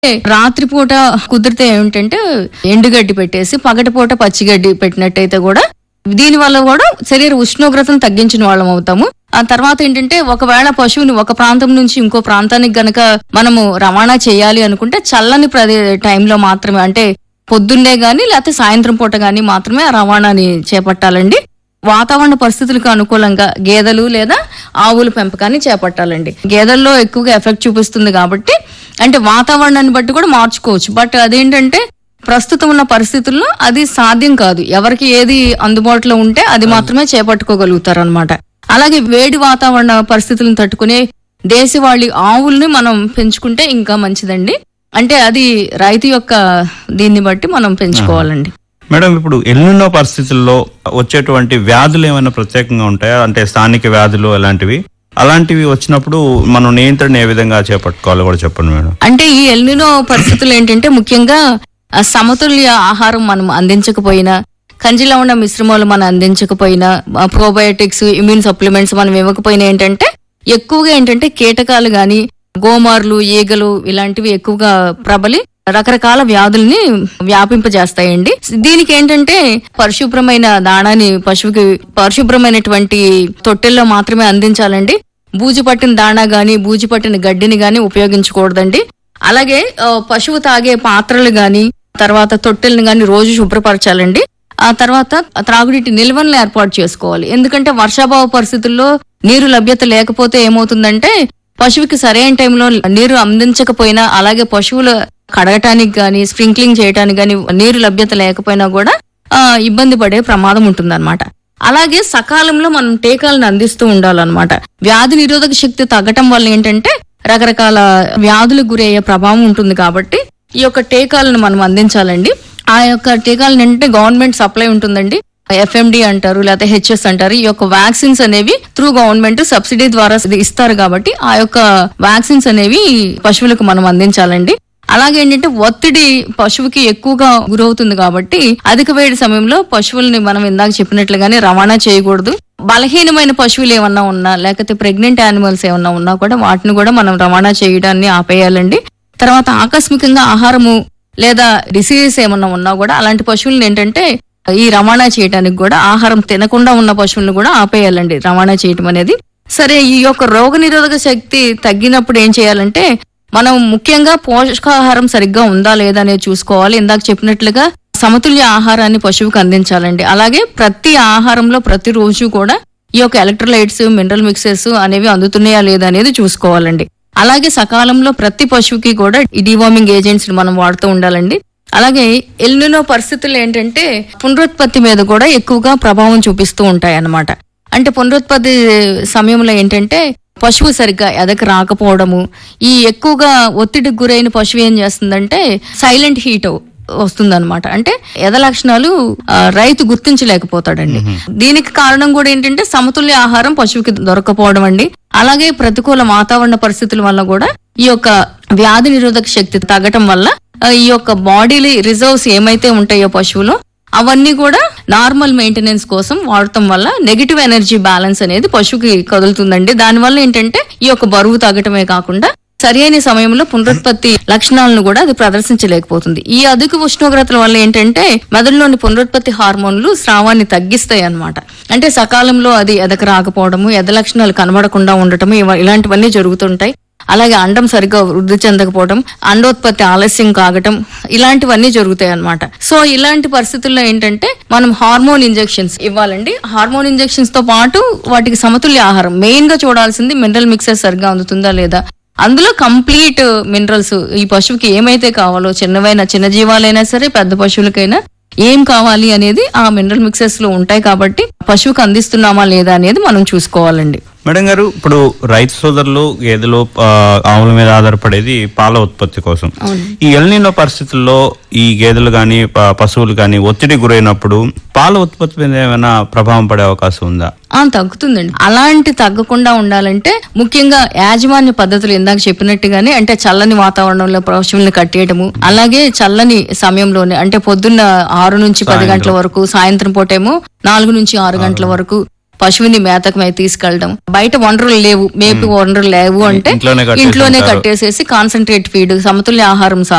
రాత్రిపూట కుదిరితే ఏమిటంటే ఎండుగడ్డి పెట్టేసి పగటిపూట పచ్చిగడ్డి పెట్టినట్టయితే కూడా దీని వల్ల కూడా శరీర ఉష్ణోగ్రతను తగ్గించిన వాళ్ళం అవుతాము ఆ తర్వాత ఏంటంటే ఒకవేళ పశువుని ఒక ప్రాంతం నుంచి ఇంకో ప్రాంతానికి గనక మనము రవాణా చేయాలి అనుకుంటే చల్లని ప్రదే టైంలో మాత్రమే అంటే పొద్దున్నే గాని లేకపోతే సాయంత్రం పూట గాని మాత్రమే ఆ రవాణాని చేపట్టాలండి వాతావరణ పరిస్థితులకు అనుకూలంగా గేదెలు లేదా ఆవుల పెంపకాన్ని చేపట్టాలండి గేదెల్లో ఎక్కువగా ఎఫెక్ట్ చూపిస్తుంది కాబట్టి అంటే వాతావరణాన్ని బట్టి కూడా మార్చుకోవచ్చు బట్ అదేంటంటే ప్రస్తుతం ఉన్న పరిస్థితుల్లో అది సాధ్యం కాదు ఎవరికి ఏది అందుబాటులో ఉంటే అది మాత్రమే చేపట్టుకోగలుగుతారు అనమాట అలాగే వేడి వాతావరణ పరిస్థితులను తట్టుకునే దేశవాళీ ఆవుల్ని మనం పెంచుకుంటే ఇంకా మంచిదండి అంటే అది రైతు యొక్క దీన్ని బట్టి మనం పెంచుకోవాలండి మేడం ఇప్పుడు ఎల్లున్నో పరిస్థితుల్లో వచ్చేటువంటి వ్యాధులు ఏమైనా ప్రత్యేకంగా ఉంటాయా అంటే స్థానిక వ్యాధులు అలాంటివి అలాంటివి వచ్చినప్పుడు మనం నియంత్రణ ఏ విధంగా చేపట్టుకోవాలో కూడా చెప్పండి మేడం అంటే ఈ ఎల్నినో పరిస్థితులు ఏంటంటే ముఖ్యంగా ఆ సమతుల్య ఆహారం మనం అందించకపోయినా కంజిలో ఉన్న మిశ్రమాలు మనం అందించకపోయినా ప్రోబయోటిక్స్ ఇమ్యూన్ సప్లిమెంట్స్ మనం ఇవ్వకపోయినా ఏంటంటే ఎక్కువగా ఏంటంటే కీటకాలు గాని గోమార్లు ఈగలు ఇలాంటివి ఎక్కువగా ప్రబలి రకరకాల వ్యాధుల్ని వ్యాపింపజేస్తాయండి దీనికి ఏంటంటే పరిశుభ్రమైన దాణాని పశువుకి పరిశుభ్రమైనటువంటి తొట్టెల్లో మాత్రమే అందించాలండి బూజు పట్టిన దాణా గాని బూజు పట్టిన గడ్డిని గాని ఉపయోగించకూడదండి అలాగే ఆ, పశువు తాగే పాత్రలు గాని తర్వాత తొట్టెలను గాని రోజు శుభ్రపరచాలండి ఆ తర్వాత త్రాగునీటి నిల్వలను ఏర్పాటు చేసుకోవాలి ఎందుకంటే వర్షాభావ పరిస్థితుల్లో నీరు లభ్యత లేకపోతే ఏమవుతుందంటే పశువుకి సరైన టైంలో నీరు అందించకపోయినా అలాగే పశువులు కడగటానికి గాని స్ప్రింక్లింగ్ చేయడానికి గాని నీరు లభ్యత లేకపోయినా కూడా ఆ, ఇబ్బంది పడే ప్రమాదం ఉంటుందన్నమాట అలాగే సకాలంలో మనం టీకాలను అందిస్తూ ఉండాలన్నమాట వ్యాధి నిరోధక శక్తి తగ్గటం వల్ల ఏంటంటే రకరకాల వ్యాధులకు గురయ్యే ప్రభావం ఉంటుంది కాబట్టి ఈ యొక్క టీకాలను మనం అందించాలండి ఆ యొక్క టీకాలను ఏంటంటే గవర్నమెంట్ సప్లై ఉంటుందండి ఎఫ్ఎండి అంటారు లేకపోతే హెచ్ఎస్ అంటారు ఈ యొక్క వ్యాక్సిన్స్ అనేవి త్రూ గవర్నమెంట్ సబ్సిడీ ద్వారా ఇస్తారు కాబట్టి ఆ యొక్క వ్యాక్సిన్స్ అనేవి పశువులకు మనం అందించాలండి అలాగే ఏంటంటే ఒత్తిడి పశువుకి ఎక్కువగా గురవుతుంది కాబట్టి అధిక వేడి సమయంలో పశువుల్ని మనం ఇందాక చెప్పినట్లుగానే రవాణా చేయకూడదు బలహీనమైన పశువులు ఏమన్నా ఉన్నా లేకపోతే ప్రెగ్నెంట్ యానిమల్స్ ఏమన్నా ఉన్నా కూడా వాటిని కూడా మనం రవాణా చేయడాన్ని ఆపేయాలండి తర్వాత ఆకస్మికంగా ఆహారము లేదా డిసీజెస్ ఏమన్నా ఉన్నా కూడా అలాంటి పశువులను ఏంటంటే ఈ రవాణా చేయడానికి కూడా ఆహారం తినకుండా ఉన్న పశువులను కూడా ఆపేయాలండి రవాణా చేయటం అనేది సరే ఈ యొక్క రోగ నిరోధక శక్తి తగ్గినప్పుడు ఏం చేయాలంటే మనం ముఖ్యంగా పోషకాహారం సరిగ్గా ఉందా లేదా అనేది చూసుకోవాలి ఇందాక చెప్పినట్లుగా సమతుల్య ఆహారాన్ని పశువుకు అందించాలండి అలాగే ప్రతి ఆహారంలో ప్రతి రోజు కూడా ఈ యొక్క ఎలక్ట్రోలైట్స్ మినరల్ మిక్సెస్ అనేవి అందుతున్నాయా లేదా అనేది చూసుకోవాలండి అలాగే సకాలంలో ప్రతి పశువుకి కూడా ఈ డివార్మింగ్ ఏజెంట్స్ మనం వాడుతూ ఉండాలండి అలాగే ఎల్నినో పరిస్థితులు ఏంటంటే పునరుత్పత్తి మీద కూడా ఎక్కువగా ప్రభావం చూపిస్తూ ఉంటాయి అన్నమాట అంటే పునరుత్పత్తి సమయంలో ఏంటంటే పశువు సరిగ్గా ఎదక రాకపోవడము ఈ ఎక్కువగా ఒత్తిడికి గురైన పశువు ఏం చేస్తుందంటే సైలెంట్ హీట్ వస్తుందన్నమాట అంటే ఎద లక్షణాలు ఆ, రైతు గుర్తించలేకపోతాడండి దీనికి కారణం కూడా ఏంటంటే సమతుల్య ఆహారం పశువుకి దొరకపోవడం అండి అలాగే ప్రతికూల వాతావరణ పరిస్థితుల వల్ల కూడా ఈ యొక్క వ్యాధి నిరోధక శక్తి తగ్గటం వల్ల ఆ, ఈ యొక్క బాడీలో రిజర్వ్స్ ఏమైతే ఉంటాయో పశువులో అవన్నీ కూడా నార్మల్ మెయింటెనెన్స్ కోసం వాడటం వల్ల నెగిటివ్ ఎనర్జీ బ్యాలెన్స్ అనేది పశువుకి కదులుతుందండి దానివల్ల ఏంటంటే ఈ యొక్క బరువు తగ్గటమే కాకుండా సరైన సమయంలో పునరుత్పత్తి లక్షణాలను కూడా అది ప్రదర్శించలేకపోతుంది ఈ అధిక ఉష్ణోగ్రతల వల్ల ఏంటంటే మెదడులోని పునరుత్పత్తి హార్మోన్లు స్రావాన్ని తగ్గిస్తాయి అన్నమాట అంటే సకాలంలో అది ఎదక రాకపోవడము ఎద లక్షణాలు కనబడకుండా ఉండటము ఇవ- ఇలాంటివన్నీ జరుగుతుంటాయి అలాగే అండం సరిగ్గా వృద్ధి చెందకపోవడం అండోత్పత్తి ఆలస్యం కాగటం ఇలాంటివన్నీ జరుగుతాయి అన్నమాట సో ఇలాంటి పరిస్థితుల్లో ఏంటంటే మనం హార్మోన్ ఇంజెక్షన్స్ ఇవ్వాలండి హార్మోన్ ఇంజెక్షన్స్ తో పాటు వాటికి సమతుల్య ఆహారం మెయిన్ గా చూడాల్సింది మినరల్ మిక్సర్ సరిగ్గా అందుతుందా లేదా అందులో కంప్లీట్ మినరల్స్ ఈ పశువుకి ఏమైతే కావాలో చిన్నవైనా చిన్న జీవాలైనా సరే పెద్ద పశువులకైనా ఏం కావాలి అనేది ఆ మినరల్ మిక్సెస్ లో ఉంటాయి కాబట్టి పశువుకి అందిస్తున్నామా లేదా అనేది మనం చూసుకోవాలండి మేడం గారు ఇప్పుడు రైతు సోదరులు గేదెలు ఆ, ఆవుల మీద ఆధారపడేది పాల ఉత్పత్తి కోసం ఈ ఎల్నినో పరిస్థితుల్లో ఈ గేదెలు గాని ప- పశువులు గాని ఒత్తిడి గురైనప్పుడు పాల ఉత్పత్తి మీద ఏమైనా ప్రభావం పడే అవకాశం ఉందా ఆ తగ్గుతుందండి అలాంటి తగ్గకుండా ఉండాలంటే ముఖ్యంగా యాజమాన్య పద్ధతులు ఇందాక చెప్పినట్టుగానే అంటే చల్లని వాతావరణంలో పశువుల్ని కట్టేయటము అలాగే చల్లని సమయంలోనే అంటే పొద్దున్న ఆరు నుంచి పది గంటల వరకు సాయంత్రం పూటేమో నాలుగు నుంచి ఆరు గంటల వరకు పశువుని మేతకు మీద తీసుకెళ్ళడం బయట వనరులు లేవు మేపు వనరులు లేవు అంటే ఇంట్లోనే కట్టేసి ఇంట్లోనే ఉంటారు. కట్టేసేసి కాన్సన్ట్రేట్ ఫీడ్ సమతుల్య ఆహారం సా-